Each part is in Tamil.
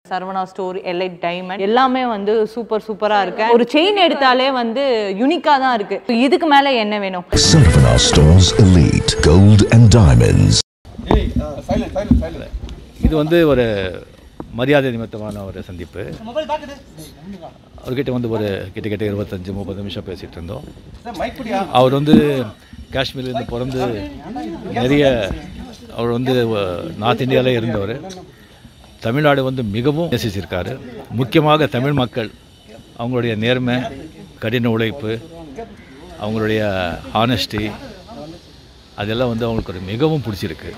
சரவணா ஸ்டோர் எலைட் டைமண்ட் எல்லாமே வந்து சூப்பர் சூப்பரா இருக்கு ஒரு செயின் எடுத்தாலே வந்து யூனிக்கா தான் இருக்கு இதுக்கு மேல என்ன வேணும் Sarvana Stores Elite Gold and Diamonds. இது வந்து ஒரு மரியாதை நிமித்தமான ஒரு சந்திப்பு அவர்கிட்ட வந்து ஒரு கிட்டத்தட்ட இருபத்தஞ்சு முப்பது நிமிஷம் பேசிகிட்டு இருந்தோம் அவர் வந்து காஷ்மீர்லேருந்து பிறந்து நிறைய அவர் வந்து நார்த் இந்தியாவிலே இருந்தவர் தமிழ்நாடு வந்து மிகவும் நேசிச்சிருக்காரு முக்கியமாக தமிழ் மக்கள் அவங்களுடைய நேர்மை கடின உழைப்பு அவங்களுடைய ஹானஸ்டி அதெல்லாம் வந்து அவங்களுக்கு ஒரு மிகவும் பிடிச்சிருக்கு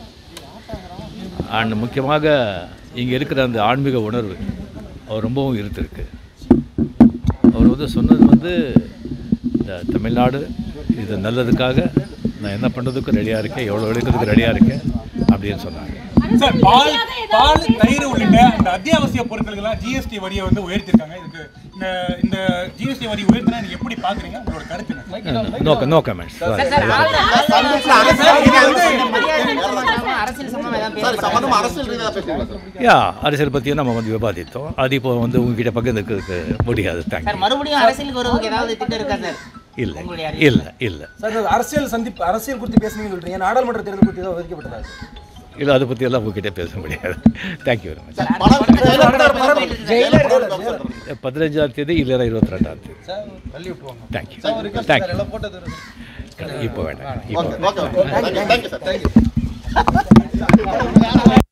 அண்ட் முக்கியமாக இங்கே இருக்கிற அந்த ஆன்மீக உணர்வு அவர் ரொம்பவும் இருந்திருக்கு அவர் வந்து சொன்னது வந்து இந்த தமிழ்நாடு இது நல்லதுக்காக நான் என்ன பண்ணுறதுக்கும் ரெடியாக இருக்கேன் எவ்வளோ எடுக்கிறதுக்கு ரெடியாக இருக்கேன் அப்படின்னு சொன்னாங்க சார் பால் பால் தயிர் உள்ளிட்ட இந்த அத்தியாவசிய பொருட்களுக்கெல்லாம் ஜிஎஸ்டி வரியை வந்து உயர்த்திருக்காங்க இதுக்கு இந்த இந்த ஜிஎஸ்டி வரி உயர்த்தினா நீங்க எப்படி பாக்குறீங்க உங்களோட கருத்து என்ன? நோ நோ கமெண்ட்ஸ் அரசியல் சம்பந்தமா ஏதாவது யா அரசியல் பற்றியும் நம்ம வந்து விவாதித்தோம் அது இப்போ வந்து உங்ககிட்ட பகிர்ந்துக்கிறதுக்கு முடியாது சார் தேங்க்யூ மறுபடியும் அரசியலுக்கு வருவதுக்கு ஏதாவது திட்டம் இருக்கா சார் இல்லை உங்களுடைய இல்லை இல்லை சார் இந்த அரசியல் சந்திப்பு அரசியல் குறித்து பேசுனீங்கன்னு சொல்றீங்க நாடாளுமன்ற தேர்தல் குறித்து ஏதாவது ஒதுக்கப்பட்டதா இல்லை அதை பற்றியெல்லாம் உங்ககிட்ட பேச முடியாது தேங்க்யூ வெரி மச் பதினஞ்சாம் தேதி இல்லைனா இருபத்தி ரெண்டாம் தேதி தேங்க்யூ தேங்க்யூ இப்போ வேண்டாம் இப்போ வேண்டாம். Okay okay thank you sir thank you